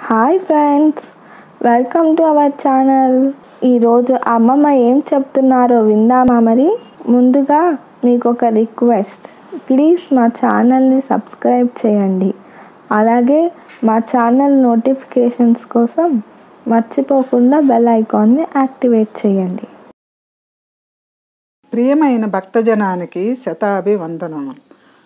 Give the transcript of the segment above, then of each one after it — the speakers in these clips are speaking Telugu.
hi friends welcome to our channel ఈరోజు అమ్మమ్మ ఏం చెప్తున్నారో విందామా మరి ముందుగా మీకు ఒక రిక్వెస్ట్ ప్లీజ్ మా ఛానల్ని సబ్స్క్రైబ్ చేయండి అలాగే మా ఛానల్ నోటిఫికేషన్స్ కోసం మర్చిపోకుండా బెల్ ఐకాన్ని యాక్టివేట్ చేయండి ప్రియమైన భక్తజనానికి శతాభివందనములు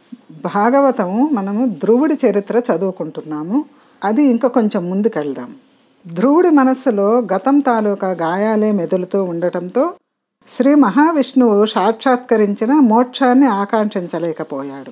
భాగవతము మనము ధ్రువుడి చరిత్ర చదువుకుంటున్నాము అది ఇంకా కొంచెం ముందుకెళ్దాం ధ్రువుడి మనస్సులో గతం తాలూకా గాయాలే మెదులుతూ ఉండటంతో శ్రీ మహావిష్ణువు సాక్షాత్కరించిన మోక్షాన్ని ఆకాంక్షించలేకపోయాడు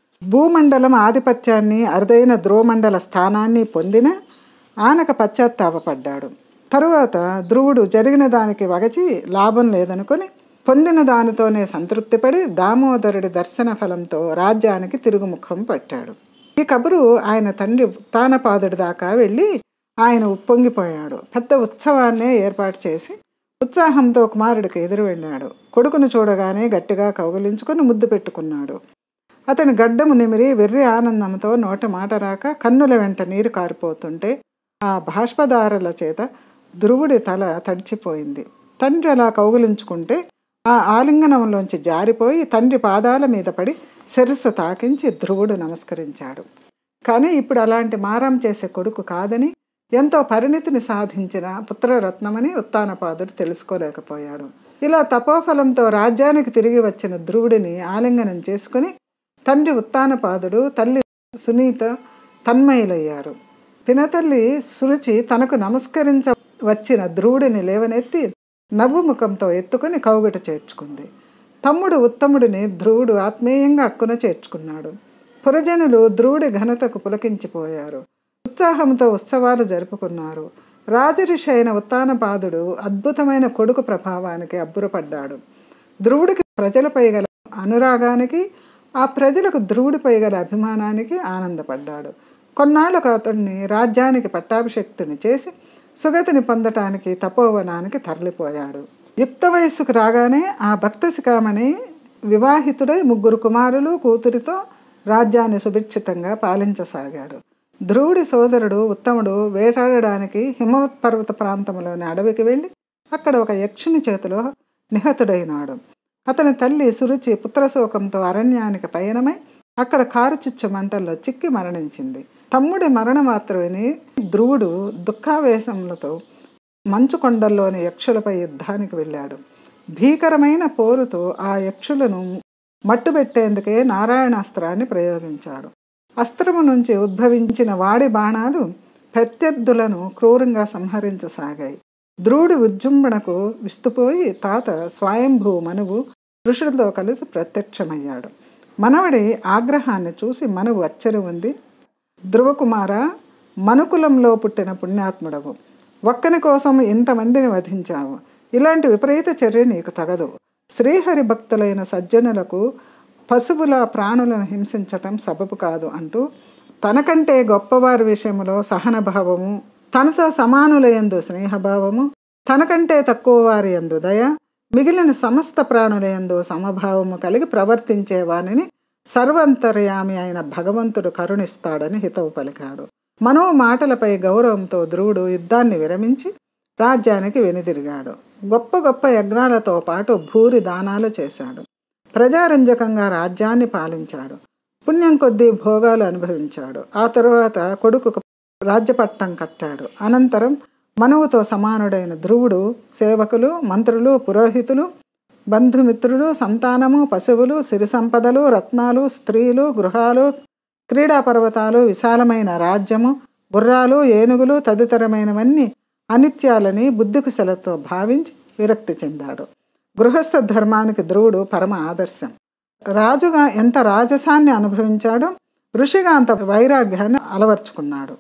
భూమండలం ఆధిపత్యాన్ని అరుదైన ధ్రువమండల స్థానాన్ని పొందిన ఆనక పశ్చాత్తాపడ్డాడు తరువాత ధ్రువుడు జరిగిన దానికి వగచి లాభం లేదనుకొని పొందిన దానితోనే సంతృప్తిపడి దామోదరుడి దర్శన ఫలంతో రాజ్యానికి తిరుగుముఖం పట్టాడు ఈ కబురు ఆయన తండ్రి తానపాదుడి దాకా వెళ్ళి ఆయన ఉప్పొంగిపోయాడు పెద్ద ఉత్సవాన్నే ఏర్పాటు చేసి ఉత్సాహంతో కుమారుడికి ఎదురు వెళ్ళాడు కొడుకును చూడగానే గట్టిగా కౌగలించుకొని ముద్దు పెట్టుకున్నాడు అతని గడ్డము నిమిరి వెర్రి ఆనందంతో నోట మాట రాక కన్నుల వెంట నీరు కారిపోతుంటే ఆ బాష్పదారుల చేత ధ్రువుడి తల తడిచిపోయింది తండ్రి అలా కౌగిలించుకుంటే ఆ ఆలింగనంలోంచి జారిపోయి తండ్రి పాదాల మీద పడి శిరస్సు తాకించి ధ్రువుడు నమస్కరించాడు కానీ ఇప్పుడు అలాంటి మారం చేసే కొడుకు కాదని ఎంతో పరిణితిని సాధించిన పుత్రరత్నమని ఉత్తానపాదుడు తెలుసుకోలేకపోయాడు ఇలా తపోఫలంతో రాజ్యానికి తిరిగి వచ్చిన ధ్రువుడిని ఆలింగనం చేసుకుని తండ్రి ఉత్తానపాదుడు తల్లి సునీత తన్మయులయ్యారు పినతల్లి సురుచి తనకు నమస్కరించ వచ్చిన ధ్రువుడిని లేవనెత్తి నవ్వు ముఖంతో ఎత్తుకుని కౌగట చేర్చుకుంది తమ్ముడు ఉత్తముడిని ధ్రువుడు ఆత్మీయంగా అక్కున చేర్చుకున్నాడు పురజనులు ధ్రువుడి ఘనతకు పులకించిపోయారు ఉత్సాహంతో ఉత్సవాలు జరుపుకున్నారు రాజఋషి అయిన ఉత్తానపాదుడు అద్భుతమైన కొడుకు ప్రభావానికి అబ్బురపడ్డాడు ధ్రువుడికి ప్రజలపై గల అనురాగానికి ఆ ప్రజలకు ధ్రువుడిపై గల అభిమానానికి ఆనందపడ్డాడు కొన్నాళ్లకు అతడిని రాజ్యానికి పట్టాభిషక్తుని చేసి సుగతిని పొందటానికి తపోవనానికి తరలిపోయాడు యుక్త వయస్సుకు రాగానే ఆ భక్త శిఖామణి వివాహితుడై ముగ్గురు కుమారులు కూతురితో రాజ్యాన్ని సుభిక్షితంగా పాలించసాగాడు ధ్రువుడి సోదరుడు ఉత్తముడు వేటాడడానికి హిమవత్ పర్వత ప్రాంతంలోని అడవికి వెళ్ళి అక్కడ ఒక యక్షుని చేతిలో నిహతుడైనాడు అతని తల్లి సురుచి పుత్రశోకంతో అరణ్యానికి పయనమై అక్కడ కారుచిచ్చ మంటల్లో చిక్కి మరణించింది తమ్ముడి మరణ మాత్రమే ధ్రువుడు దుఃఖావేశములతో మంచు కొండల్లోని యక్షులపై యుద్ధానికి వెళ్ళాడు భీకరమైన పోరుతో ఆ యక్షులను మట్టుబెట్టేందుకే నారాయణాస్త్రాన్ని ప్రయోగించాడు అస్త్రము నుంచి ఉద్భవించిన వాడి బాణాలు ప్రత్యర్థులను క్రూరంగా సంహరించసాగాయి ధ్రువుడి ఉజ్జుంబణకు విస్తుపోయి తాత స్వయంభూ మనువు ఋషులతో కలిసి ప్రత్యక్షమయ్యాడు మనవడి ఆగ్రహాన్ని చూసి మనువు అచ్చరి ఉంది ధ్రువకుమార మనుకులంలో పుట్టిన పుణ్యాత్ముడవు ఒక్కని కోసం ఇంతమందిని వధించావు ఇలాంటి విపరీత చర్య నీకు తగదు శ్రీహరి భక్తులైన సజ్జనులకు పశువుల ప్రాణులను హింసించటం సబబు కాదు అంటూ తనకంటే గొప్పవారి విషయంలో సహనభావము తనతో సమానులయందు స్నేహభావము తనకంటే తక్కువ వారి ఎందు దయ మిగిలిన సమస్త ప్రాణులయందు సమభావము కలిగి ప్రవర్తించే వానిని సర్వంతర్యామి అయిన భగవంతుడు కరుణిస్తాడని హితవు పలికాడు మనో మాటలపై గౌరవంతో ధ్రువుడు యుద్ధాన్ని విరమించి రాజ్యానికి వెనుదిరిగాడు గొప్ప గొప్ప యజ్ఞాలతో పాటు భూరి దానాలు చేశాడు ప్రజారంజకంగా రాజ్యాన్ని పాలించాడు పుణ్యం కొద్దీ భోగాలు అనుభవించాడు ఆ తరువాత కొడుకు రాజ్యపట్టం కట్టాడు అనంతరం మనువుతో సమానుడైన ధ్రువుడు సేవకులు మంత్రులు పురోహితులు బంధుమిత్రులు సంతానము పశువులు సిరి సంపదలు రత్నాలు స్త్రీలు గృహాలు క్రీడా పర్వతాలు విశాలమైన రాజ్యము గుర్రాలు ఏనుగులు తదితరమైనవన్నీ అనిత్యాలని బుద్ధికుశలతో భావించి విరక్తి చెందాడు గృహస్థ ధర్మానికి ధ్రువుడు పరమ ఆదర్శం రాజుగా ఎంత రాజసాన్ని అనుభవించాడో ఋషిగా అంత వైరాగ్యాన్ని అలవర్చుకున్నాడు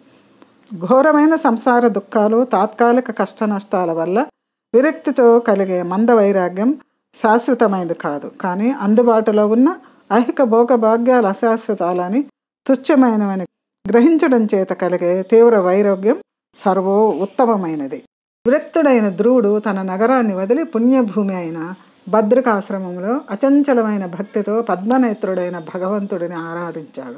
ఘోరమైన సంసార దుఃఖాలు తాత్కాలిక కష్ట నష్టాల వల్ల విరక్తితో కలిగే మంద వైరాగ్యం శాశ్వతమైనది కాదు కానీ అందుబాటులో ఉన్న ఐహిక భోగ భాగ్యాలు అశాశ్వతాలని తుచ్చమైనవని గ్రహించడం చేత కలిగే తీవ్ర వైరాగ్యం సర్వో ఉత్తమమైనది విరక్తుడైన ధ్రువుడు తన నగరాన్ని వదిలి పుణ్యభూమి అయిన భద్రికాశ్రమంలో అచంచలమైన భక్తితో పద్మనేత్రుడైన భగవంతుడిని ఆరాధించాడు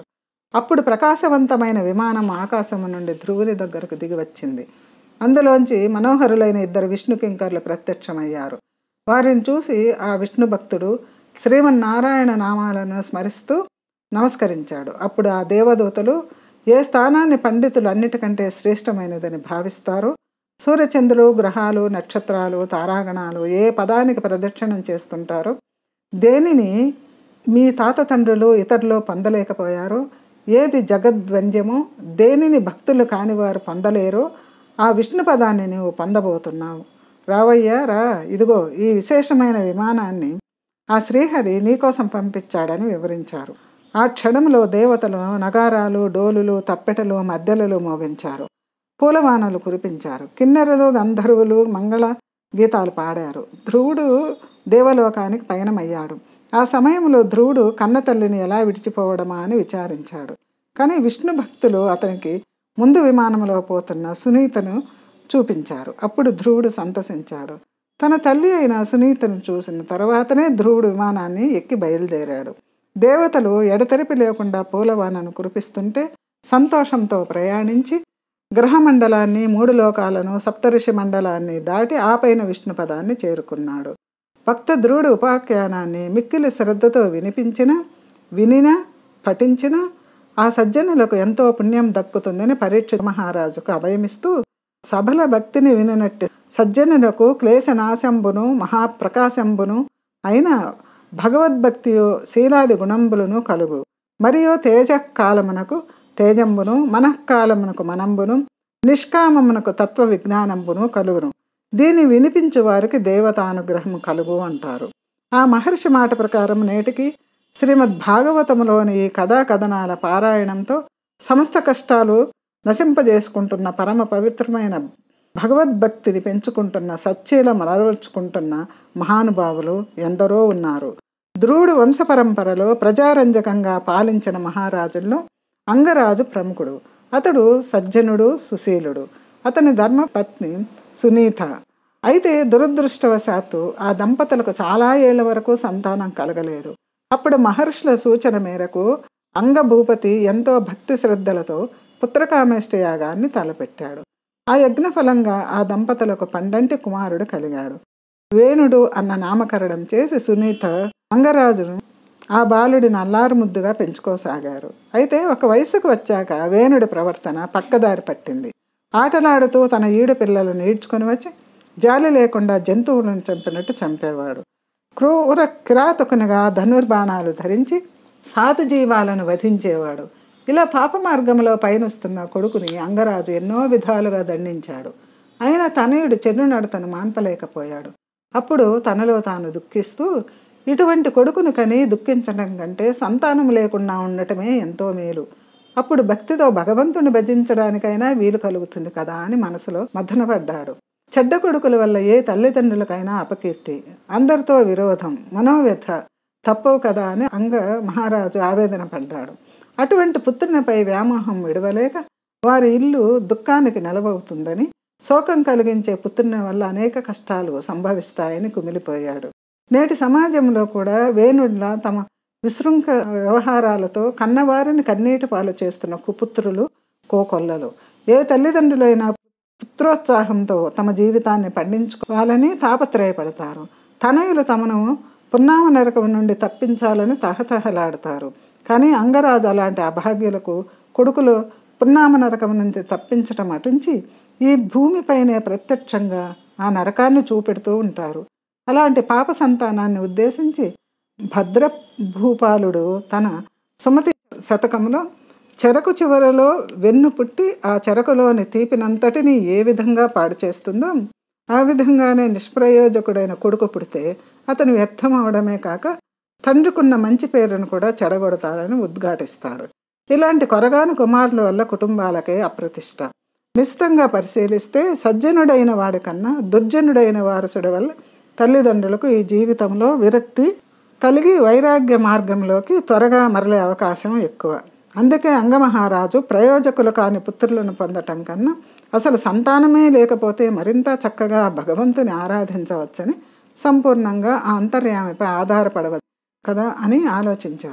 అప్పుడు ప్రకాశవంతమైన విమానం ఆకాశము నుండి ధ్రువుని దగ్గరకు దిగి వచ్చింది అందులోంచి మనోహరులైన ఇద్దరు విష్ణు కింకర్లు ప్రత్యక్షమయ్యారు వారిని చూసి ఆ విష్ణు భక్తుడు శ్రీమన్నారాయణ నామాలను స్మరిస్తూ నమస్కరించాడు అప్పుడు ఆ దేవదూతలు ఏ స్థానాన్ని పండితులు అన్నిటికంటే శ్రేష్టమైనదని భావిస్తారో సూర్యచంద్రులు గ్రహాలు నక్షత్రాలు తారాగణాలు ఏ పదానికి ప్రదక్షిణం చేస్తుంటారో దేనిని మీ తాత తండ్రులు ఇతరులు పొందలేకపోయారో ఏది జగద్వంద్యమో దేనిని భక్తులు కానివారు పొందలేరో ఆ విష్ణు పదాన్ని నీవు పొందబోతున్నావు రావయ్యా రా ఇదిగో ఈ విశేషమైన విమానాన్ని ఆ శ్రీహరి నీకోసం పంపించాడని వివరించారు ఆ క్షణంలో దేవతలు నగారాలు డోలులు తప్పెటలు మద్దెలలు మోగించారు పూలవానలు కురిపించారు కిన్నెరలు గంధర్వులు మంగళ గీతాలు పాడారు ధ్రువుడు దేవలోకానికి పయనమయ్యాడు ఆ సమయంలో ధ్రువుడు కన్నతల్లిని ఎలా విడిచిపోవడమా అని విచారించాడు కానీ విష్ణు భక్తులు అతనికి ముందు విమానంలో పోతున్న సునీతను చూపించారు అప్పుడు ధ్రువుడు సంతసించాడు తన తల్లి అయిన సునీతను చూసిన తర్వాతనే ధ్రువుడు విమానాన్ని ఎక్కి బయలుదేరాడు దేవతలు ఎడతెరిపి లేకుండా పూలవానను కురిపిస్తుంటే సంతోషంతో ప్రయాణించి గ్రహమండలాన్ని మూడు లోకాలను సప్తఋషి మండలాన్ని దాటి ఆపైన విష్ణు పదాన్ని చేరుకున్నాడు భక్త ధ్రువుడు ఉపాఖ్యానాన్ని మిక్కిలి శ్రద్ధతో వినిపించిన వినిన పఠించిన ఆ సజ్జనులకు ఎంతో పుణ్యం దక్కుతుందని పరీక్ష మహారాజుకు అభయమిస్తూ సభల భక్తిని విననట్టు సజ్జనులకు క్లేశనాశంబును మహాప్రకాశంబును అయిన భగవద్భక్తియు శీలాది గుణంబులను కలుగు మరియు తేజ కాలమునకు తేజంబును మనఃకాలమునకు మనంబును నిష్కామమునకు తత్వ విజ్ఞానంబును కలుగును దీని వినిపించు వారికి దేవతానుగ్రహం కలుగు అంటారు ఆ మహర్షి మాట ప్రకారం నేటికి శ్రీమద్ భాగవతములోని ఈ కథా కథనాల పారాయణంతో సమస్త కష్టాలు నశింపజేసుకుంటున్న పరమ పవిత్రమైన భగవద్భక్తిని పెంచుకుంటున్న సచ్చీలం అలవర్చుకుంటున్న మహానుభావులు ఎందరో ఉన్నారు ధ్రువుడు వంశపరంపరలో ప్రజారంజకంగా పాలించిన మహారాజుల్లో అంగరాజు ప్రముఖుడు అతడు సజ్జనుడు సుశీలుడు అతని ధర్మపత్ని సునీత అయితే దురదృష్టవశాత్తు ఆ దంపతులకు చాలా ఏళ్ల వరకు సంతానం కలగలేదు అప్పుడు మహర్షుల సూచన మేరకు అంగభూపతి ఎంతో భక్తి శ్రద్ధలతో పుత్రకామేష్ట యాగాన్ని తలపెట్టాడు ఆ యజ్ఞఫలంగా ఆ దంపతులకు పండంటి కుమారుడు కలిగాడు వేణుడు అన్న నామకరణం చేసి సునీత అంగరాజును ఆ బాలుడిని అల్లారు ముద్దుగా పెంచుకోసాగారు అయితే ఒక వయసుకు వచ్చాక వేణుడి ప్రవర్తన పక్కదారి పట్టింది ఆటలాడుతూ తన ఈడు పిల్లలను ఈడ్చుకొని వచ్చి జాలి లేకుండా జంతువులను చంపినట్టు చంపేవాడు క్రూర కిరాతకునిగా ధనుర్బాణాలు ధరించి సాధు జీవాలను వధించేవాడు ఇలా పాప మార్గంలో పయనిస్తున్న కొడుకుని అంగరాజు ఎన్నో విధాలుగా దండించాడు అయినా తనయుడు చెడు నడతను మాన్పలేకపోయాడు అప్పుడు తనలో తాను దుఃఖిస్తూ ఇటువంటి కొడుకును కని దుఃఖించడం కంటే సంతానం లేకుండా ఉండటమే ఎంతో మేలు అప్పుడు భక్తితో భగవంతుని భజించడానికైనా వీలు కలుగుతుంది కదా అని మనసులో మథనపడ్డాడు చెడ్డ కొడుకుల వల్ల ఏ తల్లిదండ్రులకైనా అపకీర్తి అందరితో విరోధం మనోవ్యథ తప్పవు కదా అని అంగ మహారాజు ఆవేదన పడ్డాడు అటువంటి పుత్రునిపై వ్యామోహం విడవలేక వారి ఇల్లు దుఃఖానికి నిలవవుతుందని శోకం కలిగించే పుత్రుని వల్ల అనేక కష్టాలు సంభవిస్తాయని కుమిలిపోయాడు నేటి సమాజంలో కూడా వేణుడిలా తమ విశృంఖ వ్యవహారాలతో కన్నవారిని కన్నీటి పాలు చేస్తున్న కుపుత్రులు కోకొల్లలు ఏ తల్లిదండ్రులైనా పుత్రోత్సాహంతో తమ జీవితాన్ని పండించుకోవాలని తాపత్రయపడతారు తనయులు తమను పున్నామ నరకం నుండి తప్పించాలని తహతహలాడతారు కానీ అంగరాజు అలాంటి అభాగ్యులకు కొడుకులు పున్నామ నరకం నుంచి తప్పించటం అటుంచి ఈ భూమిపైనే ప్రత్యక్షంగా ఆ నరకాన్ని చూపెడుతూ ఉంటారు అలాంటి పాప సంతానాన్ని ఉద్దేశించి భద్ర భూపాలుడు తన సుమతి శతకంలో చెరకు చివరలో వెన్ను పుట్టి ఆ చెరకులోని తీపినంతటిని ఏ విధంగా పాడు చేస్తుందో ఆ విధంగానే నిష్ప్రయోజకుడైన కొడుకు పుడితే అతను వ్యర్థం అవడమే కాక తండ్రికున్న మంచి పేరును కూడా చెడగొడతారని ఉద్ఘాటిస్తాడు ఇలాంటి కొరగాని కుమారుల వల్ల కుటుంబాలకే అప్రతిష్ట నిశ్చితంగా పరిశీలిస్తే సజ్జనుడైన వాడికన్నా దుర్జనుడైన వారసుడి వల్ల తల్లిదండ్రులకు ఈ జీవితంలో విరక్తి కలిగి వైరాగ్య మార్గంలోకి త్వరగా మరలే అవకాశం ఎక్కువ అందుకే అంగమహారాజు ప్రయోజకులు కాని పుత్రులను పొందటం కన్నా అసలు సంతానమే లేకపోతే మరింత చక్కగా భగవంతుని ఆరాధించవచ్చని సంపూర్ణంగా ఆ అంతర్యామిపై ఆధారపడవచ్చు కదా అని ఆలోచించాడు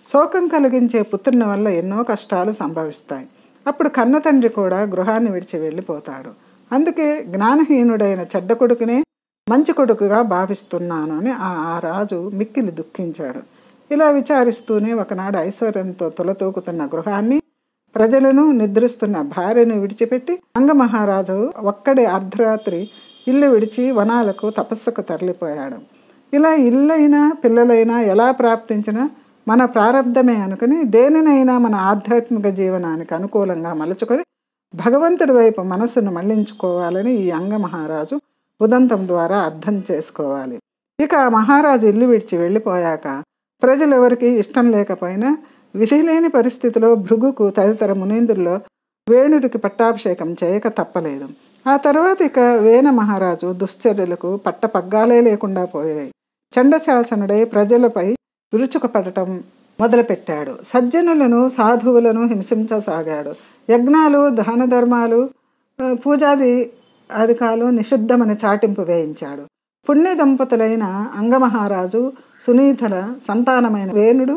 శోకం కలిగించే పుత్రుని వల్ల ఎన్నో కష్టాలు సంభవిస్తాయి అప్పుడు కన్న తండ్రి కూడా గృహాన్ని విడిచి వెళ్ళిపోతాడు అందుకే జ్ఞానహీనుడైన చెడ్డ కొడుకునే మంచి కొడుకుగా భావిస్తున్నాను అని ఆ ఆ రాజు మిక్కిలి దుఃఖించాడు ఇలా విచారిస్తూనే ఒకనాడు ఐశ్వర్యంతో తులతూకుతున్న గృహాన్ని ప్రజలను నిద్రిస్తున్న భార్యను విడిచిపెట్టి అంగమహారాజు ఒక్కడే అర్ధరాత్రి ఇల్లు విడిచి వనాలకు తపస్సుకు తరలిపోయాడు ఇలా ఇల్లైనా పిల్లలైనా ఎలా ప్రాప్తించినా మన ప్రారంధమే అనుకుని దేనినైనా మన ఆధ్యాత్మిక జీవనానికి అనుకూలంగా మలుచుకొని భగవంతుడి వైపు మనస్సును మళ్లించుకోవాలని ఈ అంగమహారాజు ఉదంతం ద్వారా అర్థం చేసుకోవాలి ఇక ఆ మహారాజు ఇల్లు విడిచి వెళ్ళిపోయాక ప్రజలెవరికి ఇష్టం లేకపోయినా విధి లేని పరిస్థితిలో భృగుకు తదితర మునీంద్రుల్లో వేణుడికి పట్టాభిషేకం చేయక తప్పలేదు ఆ తర్వాత ఇక వేణ మహారాజు దుశ్చర్యలకు పట్టపగ్గాలే లేకుండా పోయాయి చండశాసనుడై ప్రజలపై విరుచుకుపడటం మొదలుపెట్టాడు సజ్జనులను సాధువులను హింసించసాగాడు యజ్ఞాలు దాన ధర్మాలు ఆ, పూజాది అధికాలు నిషిద్ధమని చాటింపు వేయించాడు పుణ్య దంపతులైన అంగమహారాజు సునీతల సంతానమైన వేణుడు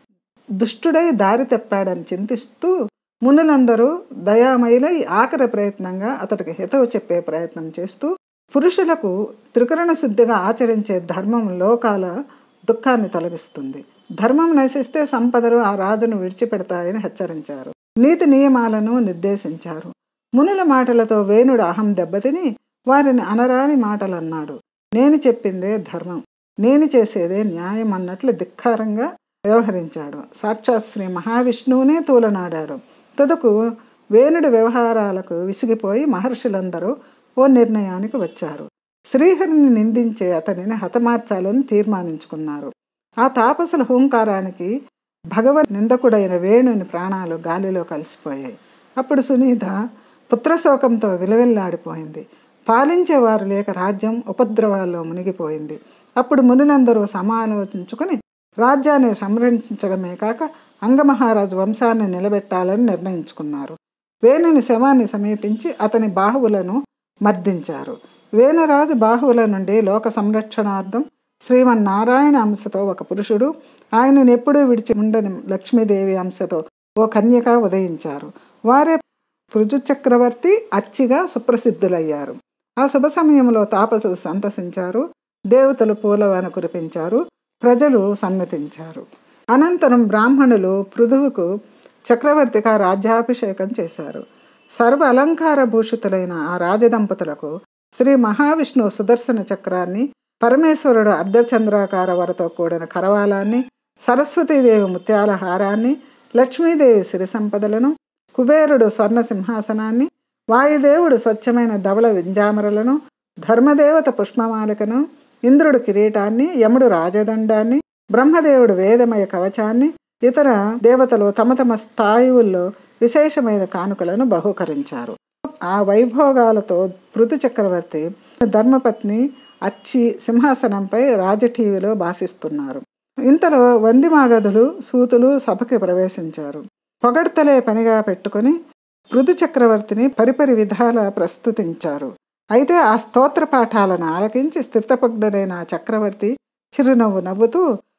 దుష్టుడై దారి తెప్పాడని చింతిస్తూ మునులందరూ దయామయులై ఆఖరి ప్రయత్నంగా అతడికి హితవు చెప్పే ప్రయత్నం చేస్తూ పురుషులకు త్రికరణ శుద్ధిగా ఆచరించే ధర్మం లోకాల దుఃఖాన్ని తొలగిస్తుంది ధర్మం నశిస్తే సంపదలు ఆ రాజును విడిచిపెడతాయని హెచ్చరించారు నీతి నియమాలను నిర్దేశించారు మునుల మాటలతో వేణుడు అహం దెబ్బతిని వారిని అనరాని మాటలు అన్నాడు నేను చెప్పిందే ధర్మం నేను చేసేదే న్యాయం అన్నట్లు ధిక్కారంగా వ్యవహరించాడు సాక్షాత్ శ్రీ మహావిష్ణువునే తూలనాడాడు తుదకు వేణుడి వ్యవహారాలకు విసిగిపోయి మహర్షులందరూ ఓ నిర్ణయానికి వచ్చారు శ్రీహరిని నిందించే అతనిని హతమార్చాలని తీర్మానించుకున్నారు ఆ తాపసుల హూంకారానికి భగవత్ నిందకుడైన వేణుని ప్రాణాలు గాలిలో కలిసిపోయాయి అప్పుడు సునీత పుత్రశోకంతో విలవిల్లాడిపోయింది పాలించేవారు లేక రాజ్యం ఉపద్రవాల్లో మునిగిపోయింది అప్పుడు మునులందరూ సమాలోచించుకుని రాజ్యాన్ని సంరక్షించడమే కాక అంగమహారాజు వంశాన్ని నిలబెట్టాలని నిర్ణయించుకున్నారు వేణుని శవాన్ని సమీపించి అతని బాహువులను మర్దించారు వేణరాజు బాహువుల నుండి లోక సంరక్షణార్థం శ్రీమన్నారాయణ అంశతో ఒక పురుషుడు ఆయనను ఎప్పుడూ విడిచి ఉండని లక్ష్మీదేవి అంశతో ఓ కన్యక ఉదయించారు వారే పృజు చక్రవర్తి అచ్చిగా సుప్రసిద్ధులయ్యారు ఆ శుభ సమయంలో తాపసులు సంతసించారు దేవతలు పూలవాన కురిపించారు ప్రజలు సన్మతించారు అనంతరం బ్రాహ్మణులు పృథువుకు చక్రవర్తిగా రాజ్యాభిషేకం చేశారు సర్వ అలంకార భూషితులైన ఆ రాజదంపతులకు శ్రీ మహావిష్ణువు సుదర్శన చక్రాన్ని పరమేశ్వరుడు అర్ధచంద్రాకార వరతో కూడిన కరవాలాన్ని సరస్వతీదేవి ముత్యాల హారాన్ని లక్ష్మీదేవి సిరి సంపదలను కుబేరుడు స్వర్ణ సింహాసనాన్ని వాయుదేవుడు స్వచ్ఛమైన ధవళ వింజామరలను ధర్మదేవత పుష్పమాలికను ఇంద్రుడు కిరీటాన్ని యముడు రాజదండాన్ని బ్రహ్మదేవుడు వేదమయ కవచాన్ని ఇతర దేవతలు తమ తమ స్థాయువుల్లో విశేషమైన కానుకలను బహూకరించారు ఆ వైభోగాలతో పృథు చక్రవర్తి ధర్మపత్ని అచ్చి సింహాసనంపై రాజఠీవిలో భాసిస్తున్నారు ఇంతలో వందిమాగధులు సూతులు సభకి ప్రవేశించారు పొగడ్తలే పనిగా పెట్టుకుని పృథు చక్రవర్తిని పరిపరి విధాల ప్రస్తుతించారు అయితే ఆ స్తోత్ర పాఠాలను ఆలకించి స్థితపగ్నుడైన ఆ చక్రవర్తి చిరునవ్వు నవ్వుతూ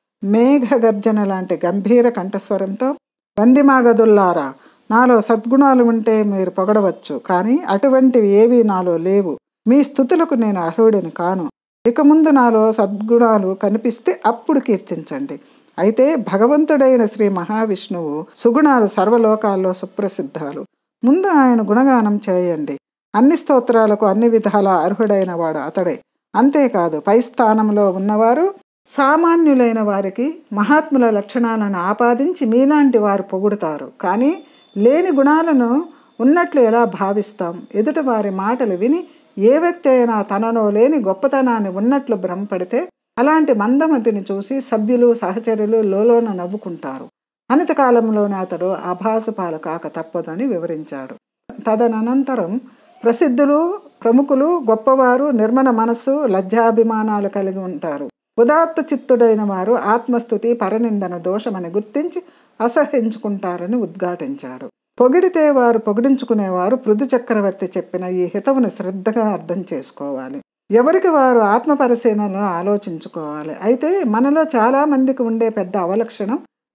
మేఘగర్జన లాంటి గంభీర కంఠస్వరంతో వందిమాగదుల్లారా నాలో సద్గుణాలు ఉంటే మీరు పొగడవచ్చు కానీ అటువంటివి ఏవీ నాలో లేవు మీ స్థుతులకు నేను అర్హుడిని కాను ఇక ముందు నాలో సద్గుణాలు కనిపిస్తే అప్పుడు కీర్తించండి అయితే భగవంతుడైన శ్రీ మహావిష్ణువు సుగుణాలు సర్వలోకాల్లో సుప్రసిద్ధాలు ముందు ఆయన గుణగానం చేయండి అన్ని స్తోత్రాలకు అన్ని విధాల అర్హుడైన వాడు అతడే అంతేకాదు పై స్థానంలో ఉన్నవారు సామాన్యులైన వారికి మహాత్ముల లక్షణాలను ఆపాదించి మీలాంటి వారు పొగుడుతారు కానీ లేని గుణాలను ఉన్నట్లు ఎలా భావిస్తాం ఎదుటి వారి మాటలు విని ఏ వ్యక్తి అయినా తనలో లేని గొప్పతనాన్ని ఉన్నట్లు భ్రమపడితే అలాంటి మందమతిని చూసి సభ్యులు సహచరులు లోలోన నవ్వుకుంటారు అనంత కాలంలోనే అతడు ఆభాసుపాలు కాక తప్పదని వివరించాడు తదనంతరం ప్రసిద్ధులు ప్రముఖులు గొప్పవారు నిర్మల మనస్సు లజ్జాభిమానాలు కలిగి ఉంటారు ఉదాత్త చిత్తుడైన వారు ఆత్మస్థుతి పరనిందన దోషమని గుర్తించి అసహించుకుంటారని ఉద్ఘాటించాడు పొగిడితే వారు పొగిడించుకునేవారు పృథు చక్రవర్తి చెప్పిన ఈ హితవుని శ్రద్ధగా అర్థం చేసుకోవాలి ఎవరికి వారు ఆత్మ పరిశీలనలో ఆలోచించుకోవాలి అయితే మనలో చాలా మందికి ఉండే పెద్ద అవలక్షణం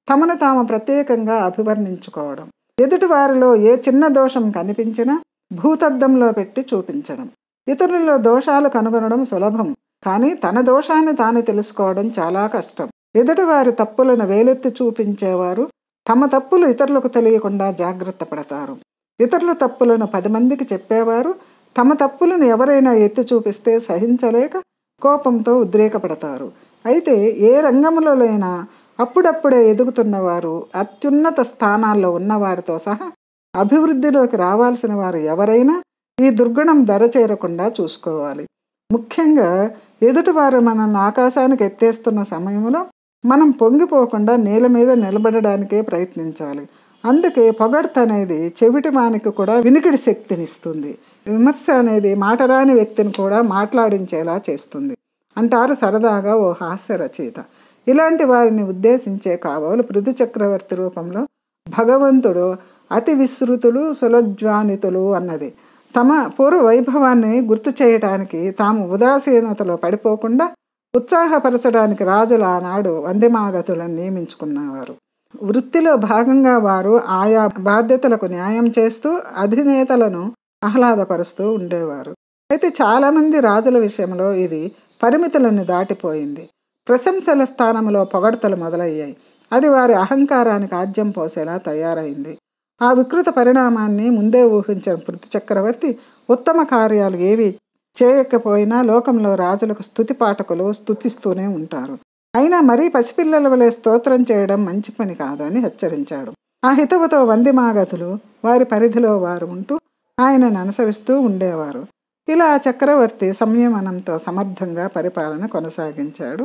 తమను తాము ప్రత్యేకంగా అభివర్ణించుకోవడం ఎదుటి వారిలో ఏ చిన్న దోషం కనిపించినా భూతద్దంలో పెట్టి చూపించడం ఇతరులలో దోషాలు కనుగొనడం సులభం కానీ తన దోషాన్ని తాను తెలుసుకోవడం చాలా కష్టం ఎదుటి వారి తప్పులను వేలెత్తి చూపించేవారు తమ తప్పులు ఇతరులకు తెలియకుండా జాగ్రత్త పడతారు ఇతరుల తప్పులను పది మందికి చెప్పేవారు తమ తప్పులను ఎవరైనా ఎత్తి చూపిస్తే సహించలేక కోపంతో ఉద్రేకపడతారు అయితే ఏ రంగంలోనైనా అప్పుడప్పుడే ఎదుగుతున్నవారు అత్యున్నత స్థానాల్లో ఉన్నవారితో సహా అభివృద్ధిలోకి రావాల్సిన వారు ఎవరైనా ఈ దుర్గుణం ధర చేరకుండా చూసుకోవాలి ముఖ్యంగా ఎదుటివారు మనల్ని ఆకాశానికి ఎత్తేస్తున్న సమయంలో మనం పొంగిపోకుండా నేల మీద నిలబడడానికే ప్రయత్నించాలి అందుకే పొగడ్త అనేది చెవిటి మానికి కూడా వినికిడి శక్తినిస్తుంది విమర్శ అనేది మాటరాని వ్యక్తిని కూడా మాట్లాడించేలా చేస్తుంది అంటారు సరదాగా ఓ హాస్య రచయిత ఇలాంటి వారిని ఉద్దేశించే కావాలి పృథు చక్రవర్తి రూపంలో భగవంతుడు అతి విస్తృతులు సులజ్వానితులు అన్నది తమ పూర్వ వైభవాన్ని గుర్తు చేయటానికి తాము ఉదాసీనతలో పడిపోకుండా ఉత్సాహపరచడానికి రాజులు ఆనాడు వందెమాగతులను నియమించుకున్నవారు వృత్తిలో భాగంగా వారు ఆయా బాధ్యతలకు న్యాయం చేస్తూ అధినేతలను ఆహ్లాదపరుస్తూ ఉండేవారు అయితే చాలామంది రాజుల విషయంలో ఇది పరిమితులను దాటిపోయింది ప్రశంసల స్థానంలో పొగడతలు మొదలయ్యాయి అది వారి అహంకారానికి ఆజ్యం పోసేలా తయారైంది ఆ వికృత పరిణామాన్ని ముందే ఊహించిన పృథు చక్రవర్తి ఉత్తమ కార్యాలు ఏవి చేయకపోయినా లోకంలో రాజులకు స్థుతి పాఠకులు స్థుతిస్తూనే ఉంటారు అయినా మరీ పసిపిల్లల వలె స్తోత్రం చేయడం మంచి పని కాదని హెచ్చరించాడు ఆ హితవుతో వందిమాగతులు వారి పరిధిలో వారు ఉంటూ ఆయనను అనుసరిస్తూ ఉండేవారు ఇలా చక్రవర్తి సంయమనంతో సమర్థంగా పరిపాలన కొనసాగించాడు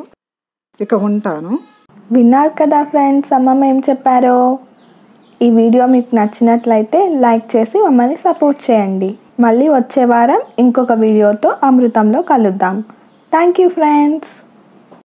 ఇక ఉంటాను విన్నారు కదా ఫ్రెండ్స్ అమ్మమ్మ ఏం చెప్పారో ఈ వీడియో మీకు నచ్చినట్లయితే లైక్ చేసి మమ్మల్ని సపోర్ట్ చేయండి మళ్ళీ వచ్చే వారం ఇంకొక వీడియోతో అమృతంలో కలుద్దాం థ్యాంక్ యూ ఫ్రెండ్స్